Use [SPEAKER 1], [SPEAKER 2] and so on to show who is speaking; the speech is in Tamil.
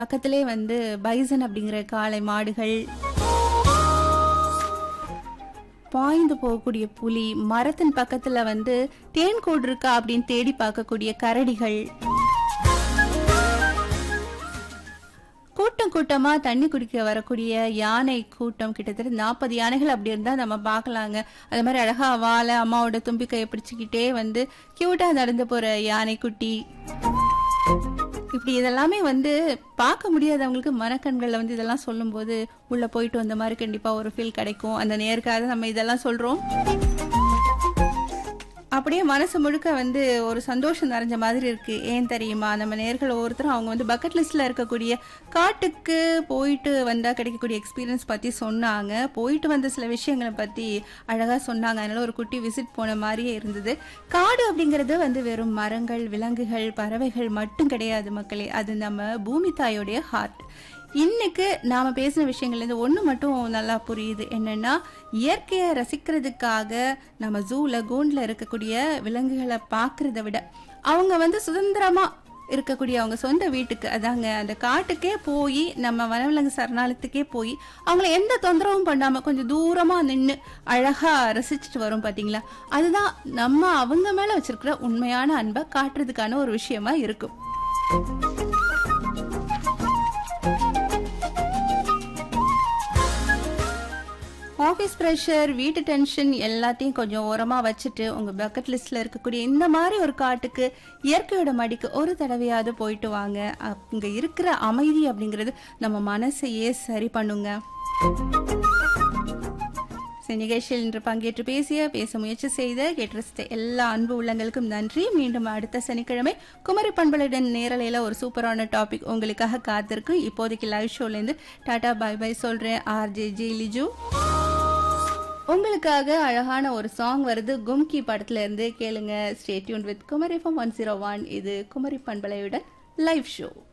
[SPEAKER 1] பக்கத்திலே வந்து பைசன் அப்படிங்கிற காளை மாடுகள் பாய்ந்து போகக்கூடிய புலி மரத்தின் பக்கத்துல வந்து தேன் கூடு இருக்கா அப்படின்னு தேடி பார்க்கக்கூடிய கரடிகள் கூட்டம் கூட்டமா தண்ணி குடிக்க வரக்கூடிய யானை கூட்டம் கிட்டத்தட்ட நாற்பது யானைகள் அப்படி இருந்தா நம்ம பார்க்கலாங்க அது மாதிரி அழகா வாழை அம்மாவோட தும்பிக்கையை பிடிச்சிக்கிட்டே வந்து கியூட்டா நடந்து போற யானை குட்டி இப்படி இதெல்லாமே வந்து பார்க்க முடியாதவங்களுக்கு மனக்கண்களில் வந்து இதெல்லாம் சொல்லும்போது உள்ள போயிட்டு வந்த மாதிரி கண்டிப்பா ஒரு ஃபீல் கிடைக்கும் அந்த நேருக்காக நம்ம இதெல்லாம் சொல்றோம் அப்படியே மனசு முழுக்க வந்து ஒரு சந்தோஷம் நிறைஞ்ச மாதிரி இருக்கு ஏன் தெரியுமா நம்ம நேர்கள் ஒவ்வொருத்தரும் அவங்க வந்து பக்கெட் லிஸ்ட்ல இருக்கக்கூடிய காட்டுக்கு போயிட்டு வந்தா கிடைக்கக்கூடிய எக்ஸ்பீரியன்ஸ் பத்தி சொன்னாங்க போயிட்டு வந்த சில விஷயங்களை பத்தி அழகா சொன்னாங்க அதனால ஒரு குட்டி விசிட் போன மாதிரியே இருந்தது காடு அப்படிங்கிறது வந்து வெறும் மரங்கள் விலங்குகள் பறவைகள் மட்டும் கிடையாது மக்களே அது நம்ம பூமி தாயோடைய ஹார்ட் இன்னைக்கு நாம பேசின விஷயங்கள்ல இருந்து ஒண்ணு மட்டும் நல்லா புரியுது என்னன்னா இயற்கையை ரசிக்கிறதுக்காக நம்ம ஜூல கூண்ட்ல இருக்கக்கூடிய விலங்குகளை பார்க்கறத விட அவங்க வந்து சுதந்திரமா இருக்கக்கூடிய அவங்க சொந்த வீட்டுக்கு அதாங்க அந்த காட்டுக்கே போய் நம்ம வனவிலங்கு சரணாலயத்துக்கே போய் அவங்கள எந்த தொந்தரவும் பண்ணாம கொஞ்சம் தூரமா நின்று அழகா ரசிச்சுட்டு வரும் பாத்தீங்களா அதுதான் நம்ம அவங்க மேல வச்சிருக்கிற உண்மையான அன்பை காட்டுறதுக்கான ஒரு விஷயமா இருக்கும் ஆஃபீஸ் ப்ரெஷர் வீட்டு டென்ஷன் எல்லாத்தையும் கொஞ்சம் ஓரமாக வச்சுட்டு உங்கள் பக்கெட் லிஸ்ட்டில் இருக்கக்கூடிய இந்த மாதிரி ஒரு காட்டுக்கு இயற்கையோட மடிக்கு ஒரு தடவையாவது போயிட்டு வாங்க அங்கே இருக்கிற அமைதி அப்படிங்கிறது நம்ம மனசையே சரி பண்ணுங்க சரி, நிகழ்ச்சியில் இன்று பங்கேற்று பேசிய பேச முயற்சி செய்த கேட்டு எல்லா அன்பு உள்ளங்களுக்கும் நன்றி மீண்டும் அடுத்த சனிக்கிழமை குமரி பண்பலுடன் நேரலையில் ஒரு சூப்பரான டாபிக் உங்களுக்காக காத்திருக்கு இப்போதைக்கு லைவ் ஷோலேருந்து டாடா பை பை சொல்கிறேன் ஆர்ஜே ஜி லிஜு உங்களுக்காக அழகான ஒரு சாங் வருது கும்கி படத்துல இருந்து கேளுங்க stay tuned with Kumari FM one zero one இது குமரி பண்பலையுடன் லைவ் ஷோ